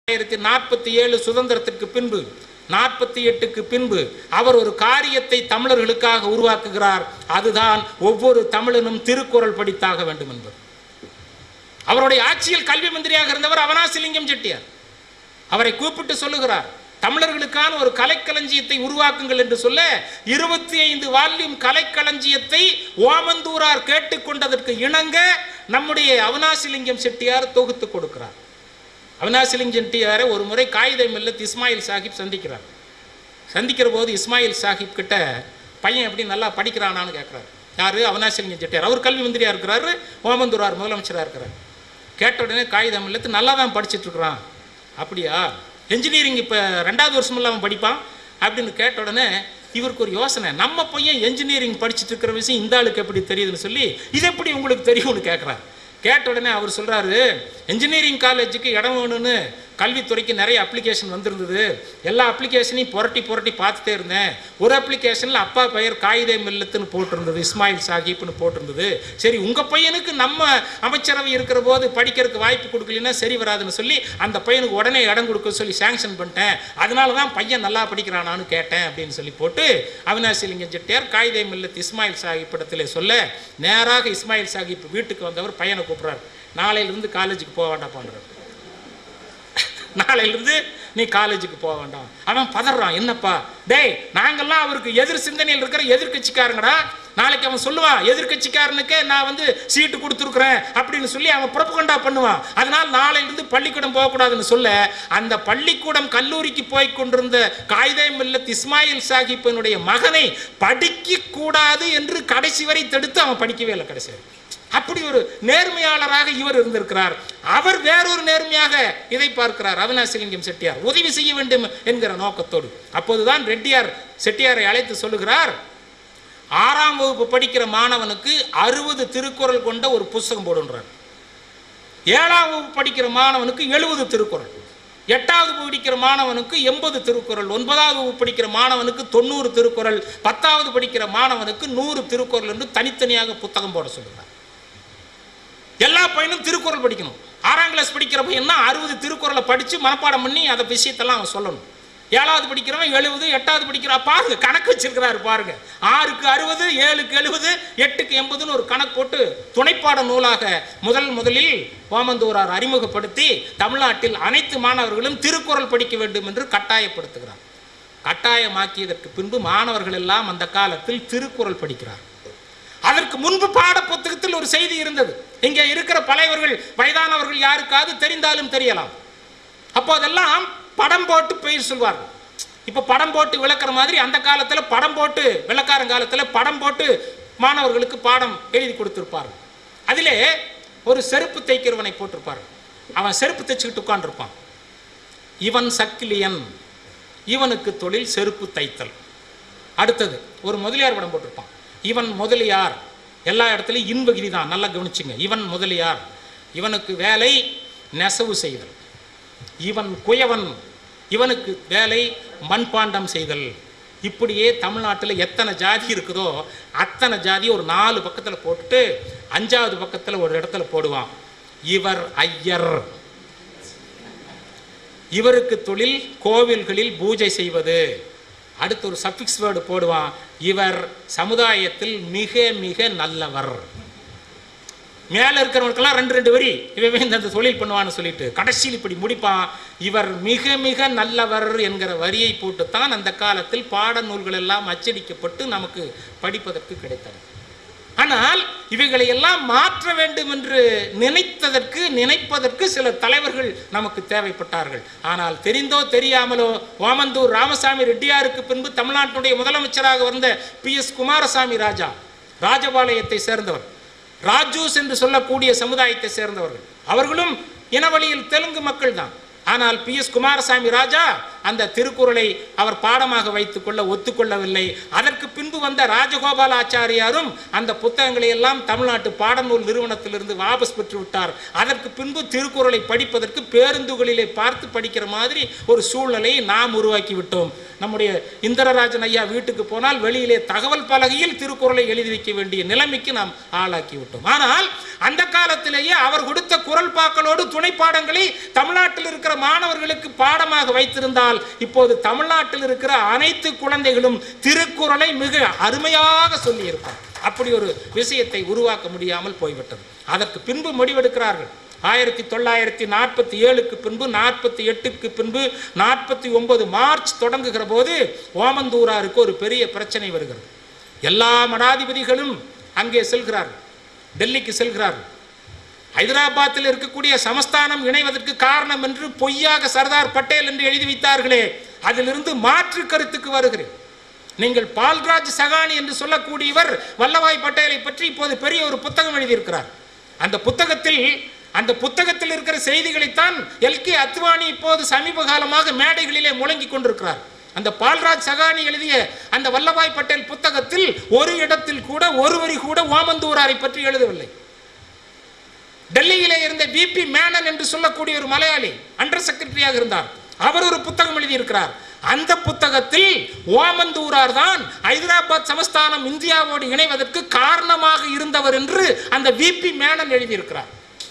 ஆயிரத்தி நாற்பத்தி ஏழு சுதந்திரத்திற்கு பின்பு நாற்பத்தி எட்டுக்கு பின்பு அவர் ஒரு காரியத்தை தமிழர்களுக்காக உருவாக்குகிறார் அதுதான் ஒவ்வொரு தமிழனும் திருக்குறள் படித்தாக வேண்டும் என்பது அவருடைய ஆட்சியில் கல்வி மந்திரியாக இருந்தவர் அவனாசிலிங்கம் செட்டியார் அவரை கூப்பிட்டு சொல்லுகிறார் தமிழர்களுக்கான ஒரு கலைக்களஞ்சியத்தை உருவாக்குங்கள் என்று சொல்ல இருபத்தி ஐந்து வால்யூம் கலைக்களஞ்சியத்தை ஓமந்தூரார் கேட்டுக்கொண்டதற்கு இணங்க நம்முடைய அவனாசிலிங்கம் செட்டியார் தொகுத்து கொடுக்கிறார் அவனாசிலிங்கம் செட்டியாரை ஒரு முறை காகித மில்லத் இஸ்மாயில் சாஹிப் சந்திக்கிறார் சந்திக்கிற போது இஸ்மாயில் சாஹிப் கிட்ட பையன் எப்படி நல்லா படிக்கிறானான்னு கேட்குறாரு யாரு அவனாசிலிங்கம் செட்டியார் அவர் கல்வி மந்திரியாக இருக்கிறாரு ஓமந்தூரார் முதலமைச்சராக இருக்கிறார் கேட்ட உடனே காகிதம் இல்லத்து நல்லா தான் படிச்சிட்டு இருக்கிறான் அப்படியா என்ஜினியரிங் இப்போ ரெண்டாவது வருஷம் அவன் படிப்பான் அப்படின்னு கேட்ட உடனே இவருக்கு ஒரு யோசனை நம்ம பையன் என்ஜினியரிங் படிச்சுட்டு இருக்கிற விஷயம் இந்த ஆளுக்கு எப்படி தெரியுதுன்னு சொல்லி இது எப்படி உங்களுக்கு தெரியும்னு கேட்குறாரு கேட்ட உடனே அவர் சொல்கிறாரு என்ஜினியரிங் காலேஜுக்கு இடம் வேணும்னு கல்வித்துறைக்கு நிறைய அப்ளிகேஷன் வந்திருந்தது எல்லா அப்ளிகேஷனையும் புரட்டி புரட்டி பார்த்துட்டே இருந்தேன் ஒரு அப்ளிகேஷனில் அப்பா பெயர் காகிதே மில்லத்துன்னு போட்டிருந்தது இஸ்மாயில் சாஹிப்னு போட்டிருந்தது சரி உங்கள் பையனுக்கு நம்ம அமைச்சரவை இருக்கிற போது படிக்கிறதுக்கு வாய்ப்பு கொடுக்கலன்னா சரி வராதுன்னு சொல்லி அந்த பையனுக்கு உடனே இடம் கொடுக்க சொல்லி சாங்ஷன் பண்ணிட்டேன் அதனால தான் பையன் நல்லா படிக்கிறானான்னு கேட்டேன் அப்படின்னு சொல்லி போட்டு அவினாசிலிங்கம் செட்டியார் காகிதே மில்லத் இஸ்மாயில் சாஹிப் இடத்துல சொல்ல நேராக இஸ்மாயில் சாஹிப் வீட்டுக்கு வந்தவர் பையனை கூப்பிட்றாரு நாளையிலிருந்து காலேஜுக்கு போக வேண்டாம்ன்றார் நாளையிலிருந்து நீ காலேஜுக்கு போக வேண்டாம் அவன் பதறான் என்னப்பா டேய் நாங்கெல்லாம் அவருக்கு எதிர் சிந்தனையில் இருக்கிற எதிர்கட்சிக்காரங்கடா நாளைக்கு அவன் சொல்லுவான் எதிர்கட்சிக்காரனுக்கே நான் வந்து சீட்டு கொடுத்துருக்குறேன் அப்படின்னு சொல்லி அவன் புறப்புகண்டா பண்ணுவான் அதனால் நாளையிலிருந்து பள்ளிக்கூடம் போகக்கூடாதுன்னு சொல்ல அந்த பள்ளிக்கூடம் கல்லூரிக்கு போய் கொண்டிருந்த காயிதே மில்லத் இஸ்மாயில் சாஹிப்பினுடைய மகனை படிக்க கூடாது என்று கடைசி வரை தடுத்து அவன் படிக்கவே இல்லை கடைசி வரை அப்படி ஒரு நேர்மையாளராக இவர் இருந்திருக்கிறார் அவர் வேறொரு நேர்மையாக இதை பார்க்கிறார் அவினாசிலிங்கம் செட்டியார் உதவி செய்ய வேண்டும் என்கிற நோக்கத்தோடு அப்போதுதான் ரெட்டியார் செட்டியாரை அழைத்து சொல்லுகிறார் ஆறாம் வகுப்பு படிக்கிற மாணவனுக்கு அறுபது திருக்குறள் கொண்ட ஒரு புஸ்தகம் போடுன்றார் ஏழாம் வகுப்பு படிக்கிற மாணவனுக்கு எழுபது திருக்குறள் எட்டாவது படிக்கிற மாணவனுக்கு எண்பது திருக்குறள் ஒன்பதாவது வகுப்பு படிக்கிற மாணவனுக்கு தொண்ணூறு திருக்குறள் பத்தாவது படிக்கிற மாணவனுக்கு நூறு திருக்குறள் என்று தனித்தனியாக புத்தகம் போட சொல்லுகிறார் எல்லா பையனும் திருக்குறள் படிக்கணும் ஆறாம் கிளாஸ் படிக்கிற பையன்னா அறுபது திருக்குறளை படித்து மனப்பாடம் பண்ணி அதை விஷயத்தெல்லாம் அவன் சொல்லணும் ஏழாவது படிக்கிறவன் எழுபது எட்டாவது படிக்கிறா பாருங்க கணக்கு வச்சிருக்கிறாரு பாருங்க ஆறுக்கு அறுபது ஏழுக்கு எழுபது எட்டுக்கு எண்பதுன்னு ஒரு கணக்கு போட்டு துணைப்பாட நூலாக முதல் முதலில் ஓமந்தூரார் அறிமுகப்படுத்தி தமிழ்நாட்டில் அனைத்து மாணவர்களும் திருக்குறள் படிக்க வேண்டும் என்று கட்டாயப்படுத்துகிறார் கட்டாயமாக்கியதற்கு பின்பு மாணவர்கள் எல்லாம் அந்த காலத்தில் திருக்குறள் படிக்கிறார் அதற்கு முன்பு பாட புத்தகத்தில் ஒரு செய்தி இருந்தது இங்கே இருக்கிற பழையவர்கள் வயதானவர்கள் யாருக்காவது தெரிந்தாலும் தெரியலாம் அப்போ அதெல்லாம் படம் போட்டு பெயர் சொல்வார்கள் இப்போ படம் போட்டு விளக்குற மாதிரி அந்த காலத்தில் படம் போட்டு விளக்காரன் காலத்தில் படம் போட்டு மாணவர்களுக்கு பாடம் எழுதி கொடுத்துருப்பார்கள் அதிலே ஒரு செருப்பு தைக்கிறவனை போட்டிருப்பார்கள் அவன் செருப்பு தைச்சுக்கிட்டு உட்காந்துருப்பான் இவன் சக்கிலியன் இவனுக்கு தொழில் செருப்பு தைத்தல் அடுத்தது ஒரு முதலியார் படம் போட்டிருப்பான் இவன் முதலியார் எல்லா இடத்துலையும் இன்பகிரி தான் நல்லா கவனிச்சுங்க இவன் முதலியார் இவனுக்கு வேலை நெசவு செய்தல் இவன் குயவன் இவனுக்கு வேலை மண்பாண்டம் செய்தல் இப்படியே தமிழ்நாட்டில் எத்தனை ஜாதி இருக்குதோ அத்தனை ஜாதி ஒரு நாலு பக்கத்தில் போட்டுட்டு அஞ்சாவது பக்கத்தில் ஒரு இடத்துல போடுவான் இவர் ஐயர் இவருக்கு தொழில் கோவில்களில் பூஜை செய்வது அடுத்து ஒரு சஃபிக்ஸ் வேர்டு போடுவான் இவர் சமுதாயத்தில் மிக மிக நல்லவர் மேலே இருக்கிறவனுக்கெல்லாம் ரெண்டு ரெண்டு வரி இவன் இந்த தொழில் பண்ணுவான்னு சொல்லிட்டு கடைசியில் இப்படி முடிப்பான் இவர் மிக மிக நல்லவர் என்கிற வரியை போட்டுத்தான் அந்த காலத்தில் பாடநூல்கள் எல்லாம் அச்சடிக்கப்பட்டு நமக்கு படிப்பதற்கு கிடைத்தது ஆனால் இவைகளை எல்லாம் மாற்ற வேண்டும் என்று நினைத்ததற்கு நினைப்பதற்கு சில தலைவர்கள் நமக்கு தேவைப்பட்டார்கள் ஆனால் தெரிந்தோ தெரியாமலோ ஓமந்தூர் ராமசாமி ரெட்டியாருக்கு பின்பு தமிழ்நாட்டினுடைய முதலமைச்சராக வந்த பி எஸ் குமாரசாமி ராஜா ராஜபாளையத்தை சேர்ந்தவர் ராஜூஸ் என்று சொல்லக்கூடிய சமுதாயத்தை சேர்ந்தவர்கள் அவர்களும் இனவழியில் தெலுங்கு மக்கள் தான் ஆனால் பி எஸ் குமாரசாமி ராஜா அந்த திருக்குறளை அவர் பாடமாக வைத்துக்கொள்ள ஒத்துக்கொள்ளவில்லை அதற்கு பின்பு வந்த ராஜகோபால ஆச்சாரியாரும் அந்த புத்தகங்களை எல்லாம் தமிழ்நாட்டு பாடநூல் நிறுவனத்திலிருந்து வாபஸ் பெற்று விட்டார் அதற்கு பின்பு திருக்குறளை படிப்பதற்கு பேருந்துகளிலே பார்த்து படிக்கிற மாதிரி ஒரு சூழ்நிலையை நாம் உருவாக்கி விட்டோம் நம்முடைய இந்திரராஜன் ஐயா வீட்டுக்கு போனால் வெளியிலே தகவல் பலகையில் திருக்குறளை எழுதி வைக்க வேண்டிய நிலைமைக்கு நாம் ஆளாக்கி விட்டோம் ஆனால் அந்த காலத்திலேயே அவர் கொடுத்த குரல் பாக்களோடு துணை பாடங்களை தமிழ்நாட்டில் இருக்கிற மாணவர்களுக்கு பாடமாக வைத்திருந்தால் இப்போது தமிழ்நாட்டில் இருக்கிற அனைத்து குழந்தைகளும் திருக்குறளை மிக அருமையாக சொல்லியிருப்பார் அப்படி ஒரு விஷயத்தை உருவாக்க முடியாமல் போய்விட்டது அதற்கு பின்பு முடிவெடுக்கிறார்கள் ஆயிரத்தி தொள்ளாயிரத்தி நாற்பத்தி ஏழுக்கு பின்பு நாற்பத்தி எட்டுக்கு பின்பு நாற்பத்தி ஒன்பது மார்ச் தொடங்குகிற போது ஓமந்தூராருக்கு ஒரு பெரிய பிரச்சனை வருகிறது எல்லா மடாதிபதிகளும் அங்கே செல்கிறார்கள் டெல்லிக்கு செல்கிறார்கள் ஹைதராபாத்தில் இருக்கக்கூடிய சமஸ்தானம் இணைவதற்கு காரணம் என்று பொய்யாக சர்தார் பட்டேல் என்று எழுதி வைத்தார்களே அதிலிருந்து மாற்று கருத்துக்கு வருகிறேன் நீங்கள் பால்ராஜ் சகானி என்று சொல்லக்கூடியவர் வல்லபாய் பட்டேலை பற்றி இப்போது பெரிய ஒரு புத்தகம் எழுதியிருக்கிறார் அந்த புத்தகத்தில் அந்த புத்தகத்தில் இருக்கிற செய்திகளைத்தான் எல் கே அத்வானி இப்போது சமீப காலமாக மேடைகளிலே முழங்கிக் கொண்டிருக்கிறார் அந்த பால்ராஜ் சகானி எழுதிய அந்த வல்லபாய் பட்டேல் புத்தகத்தில் ஒரு இடத்தில் கூட ஒரு வரி கூட ஓமந்தூராரை பற்றி எழுதவில்லை டெல்லியிலே இருந்த பிபி மேனன் என்று சொல்லக்கூடிய ஒரு மலையாளி அண்டர் செக்ரட்டரியாக இருந்தார் அவர் ஒரு புத்தகம் எழுதியிருக்கிறார் அந்த புத்தகத்தில் ஓமந்தூரார் தான் ஹைதராபாத் சமஸ்தானம் இந்தியாவோடு இணைவதற்கு காரணமாக இருந்தவர் என்று அந்த விபி மேனன் எழுதியிருக்கிறார்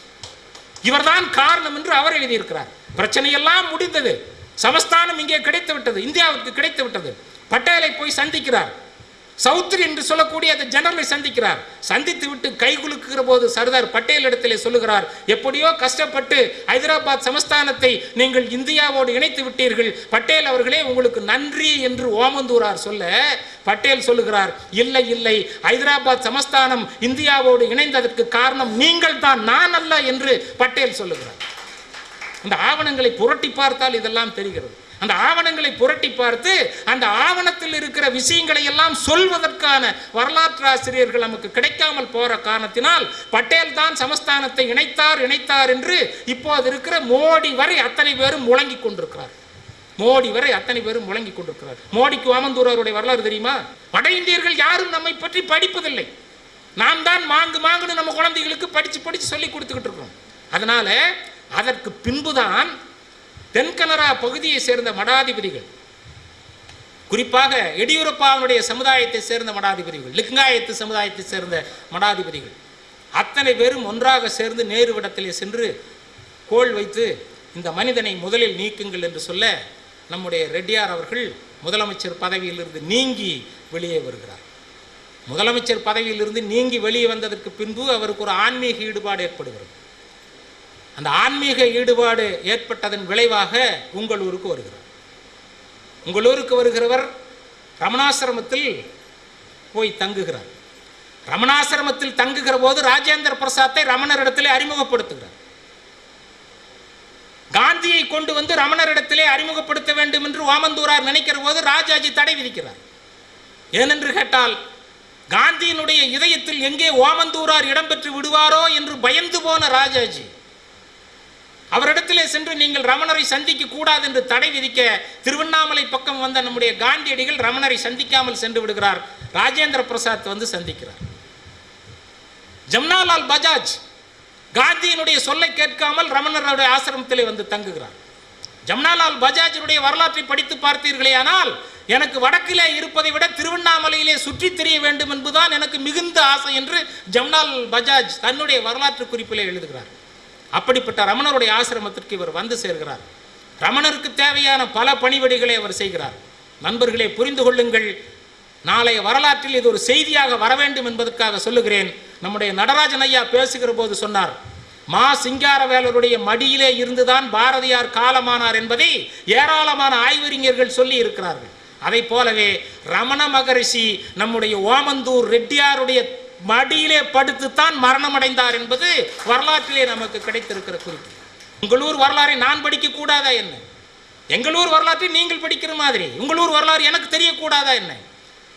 இவர்தான் காரணம் என்று அவர் எழுதியிருக்கிறார் பிரச்சனையெல்லாம் முடிந்தது சமஸ்தானம் இங்கே கிடைத்து விட்டது இந்தியாவுக்கு கிடைத்து விட்டது பட்டேலை போய் சந்திக்கிறார் சௌத்ரி என்று சொல்லக்கூடிய அந்த ஜெனரலை சந்திக்கிறார் சந்தித்து விட்டு கை குலுக்குகிற போது சர்தார் பட்டேல் இடத்திலே சொல்லுகிறார் எப்படியோ கஷ்டப்பட்டு ஹைதராபாத் சமஸ்தானத்தை நீங்கள் இந்தியாவோடு இணைத்து விட்டீர்கள் பட்டேல் அவர்களே உங்களுக்கு நன்றி என்று ஓமந்தூரார் சொல்ல பட்டேல் சொல்லுகிறார் இல்லை இல்லை ஹைதராபாத் சமஸ்தானம் இந்தியாவோடு இணைந்ததற்கு காரணம் நீங்கள் தான் நான் அல்ல என்று பட்டேல் சொல்லுகிறார் அந்த ஆவணங்களை புரட்டி பார்த்தால் இதெல்லாம் தெரிகிறது அந்த ஆவணங்களை புரட்டி பார்த்து அந்த ஆவணத்தில் இருக்கிற விஷயங்களை எல்லாம் சொல்வதற்கான வரலாற்று ஆசிரியர்கள் நமக்கு கிடைக்காமல் போற காரணத்தினால் பட்டேல் தான் சமஸ்தானத்தை இணைத்தார் இணைத்தார் என்று இப்போது இருக்கிற மோடி வரை அத்தனை பேரும் முழங்கிக் கொண்டிருக்கிறார் மோடி வரை அத்தனை பேரும் முழங்கிக் கொண்டிருக்கிறார் மோடிக்கு ஓமந்தூரருடைய வரலாறு தெரியுமா வட இந்தியர்கள் யாரும் நம்மை பற்றி படிப்பதில்லை நாம் தான் மாங்கு மாங்குன்னு நம்ம குழந்தைகளுக்கு படிச்சு படிச்சு சொல்லி கொடுத்துக்கிட்டு இருக்கோம் அதனால அதற்கு பின்புதான் தென்கனரா பகுதியை சேர்ந்த மடாதிபதிகள் குறிப்பாக எடியூரப்பாவுடைய சமுதாயத்தை சேர்ந்த மடாதிபதிகள் லிங்காயத்து சமுதாயத்தை சேர்ந்த மடாதிபதிகள் அத்தனை பேரும் ஒன்றாக சேர்ந்து நேருவிடத்திலே சென்று கோல் வைத்து இந்த மனிதனை முதலில் நீக்குங்கள் என்று சொல்ல நம்முடைய ரெட்டியார் அவர்கள் முதலமைச்சர் பதவியிலிருந்து நீங்கி வெளியே வருகிறார் முதலமைச்சர் பதவியிலிருந்து நீங்கி வெளியே வந்ததற்கு பின்பு அவருக்கு ஒரு ஆன்மீக ஈடுபாடு ஏற்படுகிறது அந்த ஆன்மீக ஈடுபாடு ஏற்பட்டதன் விளைவாக உங்கள் ஊருக்கு வருகிறார் உங்கள் ஊருக்கு வருகிறவர் ரமணாசிரமத்தில் போய் தங்குகிறார் ரமணாசிரமத்தில் தங்குகிற போது ராஜேந்திர பிரசாத்தை ரமணரிடத்திலே அறிமுகப்படுத்துகிறார் காந்தியை கொண்டு வந்து ரமணரிடத்திலே அறிமுகப்படுத்த வேண்டும் என்று ஓமந்தூரார் நினைக்கிற போது ராஜாஜி தடை விதிக்கிறார் ஏனென்று கேட்டால் காந்தியினுடைய இதயத்தில் எங்கே ஓமந்தூரார் இடம்பெற்று விடுவாரோ என்று பயந்து போன ராஜாஜி அவரிடத்திலே சென்று நீங்கள் ரமணரை சந்திக்க கூடாது என்று தடை விதிக்க திருவண்ணாமலை பக்கம் வந்த நம்முடைய காந்தியடிகள் ரமணரை சந்திக்காமல் சென்று விடுகிறார் ராஜேந்திர பிரசாத் வந்து சந்திக்கிறார் ஜம்னாலால் பஜாஜ் காந்தியினுடைய சொல்லை கேட்காமல் ரமணருடைய ஆசிரமத்திலே வந்து தங்குகிறார் ஜம்னாலால் பஜாஜினுடைய வரலாற்றை படித்து பார்த்தீர்களே ஆனால் எனக்கு வடக்கிலே இருப்பதை விட திருவண்ணாமலையிலே சுற்றித் திரிய வேண்டும் என்பதுதான் எனக்கு மிகுந்த ஆசை என்று ஜம்னால் பஜாஜ் தன்னுடைய வரலாற்று குறிப்பிலே எழுதுகிறார் அப்படிப்பட்ட ரமணருடைய ஆசிரமத்திற்கு இவர் வந்து சேர்கிறார் ரமணருக்கு தேவையான பல பணிவடிகளை அவர் செய்கிறார் நண்பர்களே புரிந்து கொள்ளுங்கள் நாளைய வரலாற்றில் இது ஒரு செய்தியாக வர வேண்டும் என்பதற்காக சொல்லுகிறேன் நம்முடைய நடராஜன் ஐயா பேசுகிற போது சொன்னார் மா சிங்காரவேலருடைய மடியிலே இருந்துதான் பாரதியார் காலமானார் என்பதை ஏராளமான ஆய்வறிஞர்கள் சொல்லி இருக்கிறார்கள் அதை போலவே ரமண மகரிஷி நம்முடைய ஓமந்தூர் ரெட்டியாருடைய மடியிலே படுத்துத்தான் மரணம் அடைந்தார் என்பது வரலாற்றிலே நமக்கு கிடைத்திருக்கிற குறிப்பு உங்கள் ஊர் வரலாறை நான் படிக்க கூடாதா என்ன எங்கள் ஊர் வரலாற்றை நீங்கள் படிக்கிற மாதிரி உங்கள் ஊர் வரலாறு எனக்கு தெரியக்கூடாதா என்ன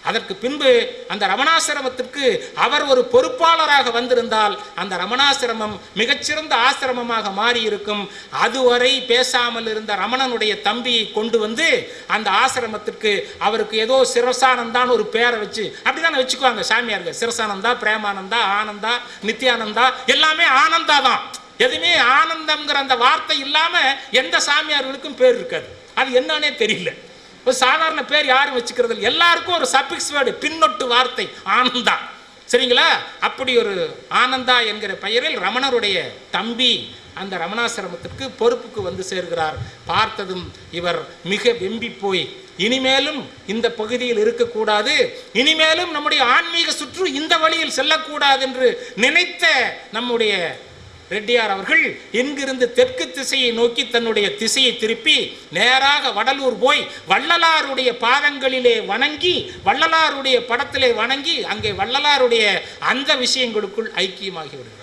அதற்கு பின்பு அந்த ரமணாசிரமத்திற்கு அவர் ஒரு பொறுப்பாளராக வந்திருந்தால் அந்த ரமணாசிரமம் மிகச்சிறந்த ஆசிரமமாக மாறி இருக்கும் அதுவரை பேசாமல் இருந்த ரமணனுடைய தம்பியை கொண்டு வந்து அந்த ஆசிரமத்திற்கு அவருக்கு ஏதோ சிரசானந்தான் ஒரு பேரை வச்சு அப்படிதானே வச்சுக்குவாங்க சாமியார்கள் சிரசானந்தா பிரேமானந்தா ஆனந்தா நித்யானந்தா எல்லாமே ஆனந்தா தான் எதுவுமே ஆனந்தம்ங்கிற அந்த வார்த்தை இல்லாம எந்த சாமியார்களுக்கும் பேர் இருக்காது அது என்னன்னே தெரியல ஒரு சாதாரண பேர் யாரும் வச்சுக்கிறது இல்லை எல்லாருக்கும் ஒரு சபிக்ஸ் வேர்டு பின்னொட்டு வார்த்தை ஆனந்தா சரிங்களா அப்படி ஒரு ஆனந்தா என்கிற பெயரில் ரமணருடைய தம்பி அந்த ரமணாசிரமத்திற்கு பொறுப்புக்கு வந்து சேர்கிறார் பார்த்ததும் இவர் மிக வெம்பி போய் இனிமேலும் இந்த பகுதியில் இருக்கக்கூடாது இனிமேலும் நம்முடைய ஆன்மீக சுற்று இந்த வழியில் செல்லக்கூடாது என்று நினைத்த நம்முடைய ரெட்டியார் அவர்கள் எங்கிருந்து தெற்கு திசையை நோக்கி தன்னுடைய திசையை திருப்பி நேராக வடலூர் போய் வள்ளலாருடைய பாதங்களிலே வணங்கி வள்ளலாருடைய படத்திலே வணங்கி அங்கே வள்ளலாருடைய அந்த விஷயங்களுக்குள் ஐக்கியமாகி விடுகிறார்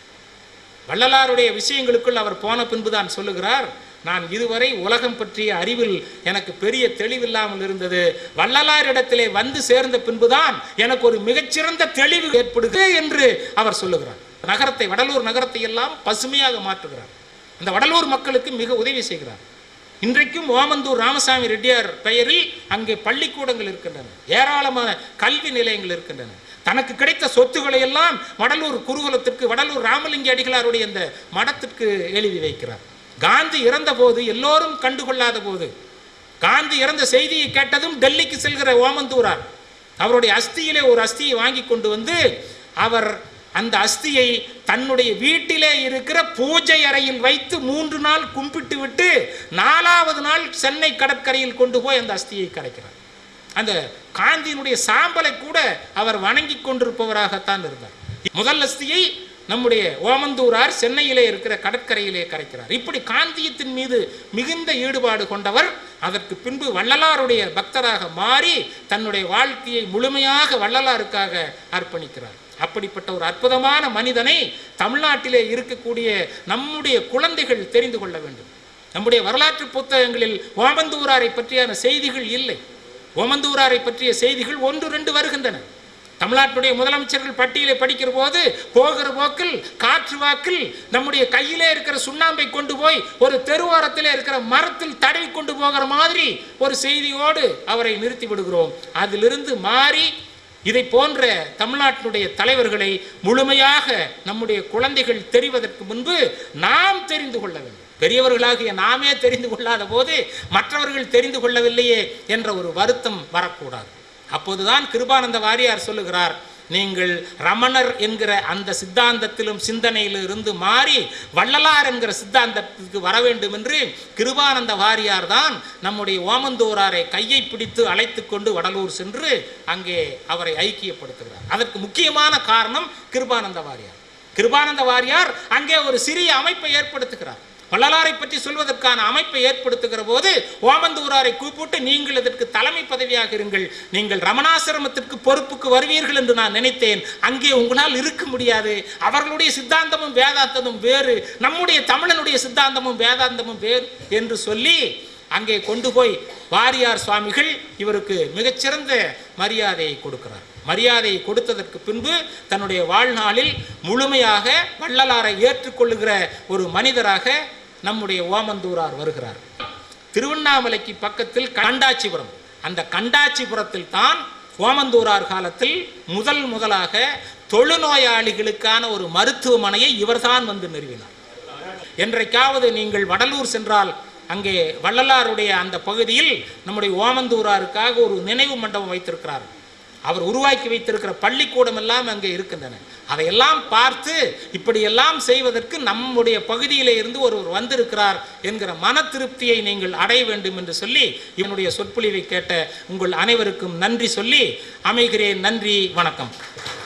வள்ளலாருடைய விஷயங்களுக்குள் அவர் போன பின்புதான் சொல்லுகிறார் நான் இதுவரை உலகம் பற்றிய அறிவில் எனக்கு பெரிய தெளிவில்லாமல் இருந்தது வள்ளலாரிடத்திலே வந்து சேர்ந்த பின்புதான் எனக்கு ஒரு மிகச்சிறந்த தெளிவு ஏற்படுது என்று அவர் சொல்லுகிறார் நகரத்தை வடலூர் நகரத்தை எல்லாம் பசுமையாக மாற்றுகிறார் அந்த வடலூர் மக்களுக்கு மிக உதவி செய்கிறார் இன்றைக்கும் ஓமந்தூர் ராமசாமி ரெட்டியார் பெயரில் அங்கே பள்ளிக்கூடங்கள் இருக்கின்றன ஏராளமான கல்வி நிலையங்கள் இருக்கின்றன தனக்கு கிடைத்த சொத்துக்களை எல்லாம் வடலூர் குருகுலத்திற்கு வடலூர் ராமலிங்க அடிகளாருடைய இந்த மடத்திற்கு எழுதி வைக்கிறார் காந்தி இறந்த போது எல்லோரும் கண்டுகொள்ளாத போது காந்தி இறந்த செய்தியை கேட்டதும் டெல்லிக்கு செல்கிற ஓமந்தூரார் அவருடைய அஸ்தியிலே ஒரு அஸ்தியை வாங்கி கொண்டு வந்து அவர் அந்த அஸ்தியை தன்னுடைய வீட்டிலே இருக்கிற பூஜை அறையில் வைத்து மூன்று நாள் கும்பிட்டு விட்டு நாலாவது நாள் சென்னை கடற்கரையில் கொண்டு போய் அந்த அஸ்தியை கரைக்கிறார் அந்த காந்தியினுடைய சாம்பலை கூட அவர் வணங்கி கொண்டிருப்பவராகத்தான் இருந்தார் முதல் அஸ்தியை நம்முடைய ஓமந்தூரார் சென்னையிலே இருக்கிற கடற்கரையிலே கரைக்கிறார் இப்படி காந்தியத்தின் மீது மிகுந்த ஈடுபாடு கொண்டவர் அதற்கு பின்பு வள்ளலாருடைய பக்தராக மாறி தன்னுடைய வாழ்க்கையை முழுமையாக வள்ளலாருக்காக அர்ப்பணிக்கிறார் அப்படிப்பட்ட ஒரு அற்புதமான மனிதனை தமிழ்நாட்டிலே இருக்கக்கூடிய நம்முடைய குழந்தைகள் தெரிந்து கொள்ள வேண்டும் நம்முடைய வரலாற்று புத்தகங்களில் ஓமந்தூராரை பற்றியான செய்திகள் இல்லை ஓமந்தூராரை பற்றிய செய்திகள் ஒன்று ரெண்டு வருகின்றன தமிழ்நாட்டுடைய முதலமைச்சர்கள் பட்டியலை படிக்கிற போது போகிற போக்கில் காற்று வாக்கில் நம்முடைய கையிலே இருக்கிற சுண்ணாம்பை கொண்டு போய் ஒரு தெருவோரத்திலே இருக்கிற மரத்தில் தடவி கொண்டு போகிற மாதிரி ஒரு செய்தியோடு அவரை நிறுத்தி விடுகிறோம் அதிலிருந்து மாறி இதை போன்ற தமிழ்நாட்டினுடைய தலைவர்களை முழுமையாக நம்முடைய குழந்தைகள் தெரிவதற்கு முன்பு நாம் தெரிந்து கொள்ள வேண்டும் பெரியவர்களாகிய நாமே தெரிந்து கொள்ளாத போது மற்றவர்கள் தெரிந்து கொள்ளவில்லையே என்ற ஒரு வருத்தம் வரக்கூடாது அப்போதுதான் கிருபானந்த வாரியார் சொல்லுகிறார் நீங்கள் ரமணர் என்கிற அந்த சித்தாந்தத்திலும் சிந்தனையிலும் இருந்து மாறி வள்ளலார் என்கிற சித்தாந்தத்துக்கு வர வேண்டும் என்று கிருபானந்த வாரியார் தான் நம்முடைய ஓமந்தூராரை கையை பிடித்து அழைத்து கொண்டு வடலூர் சென்று அங்கே அவரை ஐக்கியப்படுத்துகிறார் அதற்கு முக்கியமான காரணம் கிருபானந்த வாரியார் கிருபானந்த வாரியார் அங்கே ஒரு சிறிய அமைப்பை ஏற்படுத்துகிறார் வள்ளலாரை பற்றி சொல்வதற்கான அமைப்பை ஏற்படுத்துகிற போது ஓமந்தூராரை கூப்பிட்டு நீங்கள் இதற்கு தலைமை பதவியாக இருங்கள் நீங்கள் ரமணாசிரமத்திற்கு பொறுப்புக்கு வருவீர்கள் என்று நான் நினைத்தேன் அங்கே உங்களால் இருக்க முடியாது அவர்களுடைய சித்தாந்தமும் வேதாந்தமும் வேறு நம்முடைய தமிழனுடைய சித்தாந்தமும் வேதாந்தமும் வேறு என்று சொல்லி அங்கே கொண்டு போய் வாரியார் சுவாமிகள் இவருக்கு மிகச்சிறந்த மரியாதையை கொடுக்கிறார் மரியாதையை கொடுத்ததற்கு பின்பு தன்னுடைய வாழ்நாளில் முழுமையாக வள்ளலாரை ஏற்றுக்கொள்ளுகிற ஒரு மனிதராக நம்முடைய ஓமந்தூரார் வருகிறார் திருவண்ணாமலைக்கு பக்கத்தில் கண்டாச்சிபுரம் அந்த கண்டாச்சிபுரத்தில் தான் ஓமந்தூரார் காலத்தில் முதல் முதலாக தொழுநோயாளிகளுக்கான ஒரு மருத்துவமனையை இவர்தான் வந்து நிறுவினார் என்றைக்காவது நீங்கள் வடலூர் சென்றால் அங்கே வள்ளலாருடைய அந்த பகுதியில் நம்முடைய ஓமந்தூராருக்காக ஒரு நினைவு மண்டபம் வைத்திருக்கிறார் அவர் உருவாக்கி வைத்திருக்கிற பள்ளிக்கூடம் எல்லாம் அங்கே இருக்கின்றன அதையெல்லாம் பார்த்து இப்படியெல்லாம் செய்வதற்கு நம்முடைய பகுதியிலே இருந்து ஒருவர் வந்திருக்கிறார் என்கிற மன திருப்தியை நீங்கள் அடைய வேண்டும் என்று சொல்லி என்னுடைய சொற்பொழிவை கேட்ட உங்கள் அனைவருக்கும் நன்றி சொல்லி அமைகிறேன் நன்றி வணக்கம்